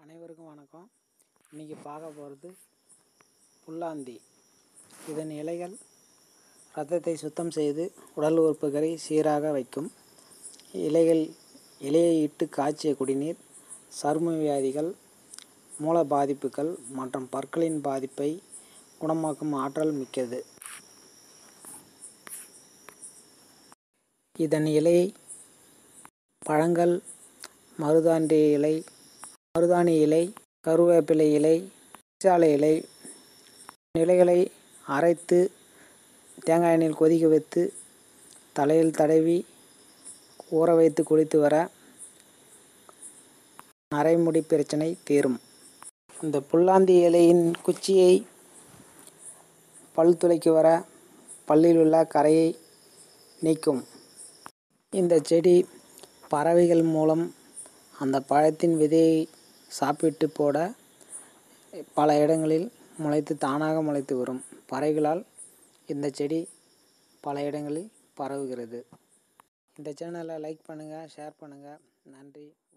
அனைவருக்கும் வணக்கம் இன்றைக்கி பார்க்க போகிறது புல்லாந்தி இதன் இலைகள் இரத்தத்தை சுத்தம் செய்து உடல் உறுப்புகளை சீராக வைக்கும் இலைகள் இலையை இட்டு காய்ச்சிய குடிநீர் சரும வியாதிகள் மூல பாதிப்புகள் மற்றும் பற்களின் பாதிப்பை குணமாக்கும் ஆற்றல் மிக்கது இதன் இலை பழங்கள் மருதாண்டி இலை மருதாணி இலை கருவேப்பிலை இலை சாலை இலை இலைகளை அரைத்து தேங்காய் எண்ணெயில் கொதிக்க வைத்து தலையில் தடவி ஊற வைத்து குளித்து வர நரைமுடி பிரச்சனை தீரும் இந்த புல்லாந்தி இலையின் குச்சியை பல் துளைக்கு வர பல்லில் உள்ள கரையை நீக்கும் இந்த செடி பறவைகள் மூலம் அந்த பழத்தின் விதையை சாப்பிட்டு போட பல இடங்களில் முளைத்து தானாக முளைத்து வரும் பறவைகளால் இந்த செடி பல இடங்களில் பரவுகிறது இந்த சேனலை லைக் பண்ணுங்கள் ஷேர் பண்ணுங்கள் நன்றி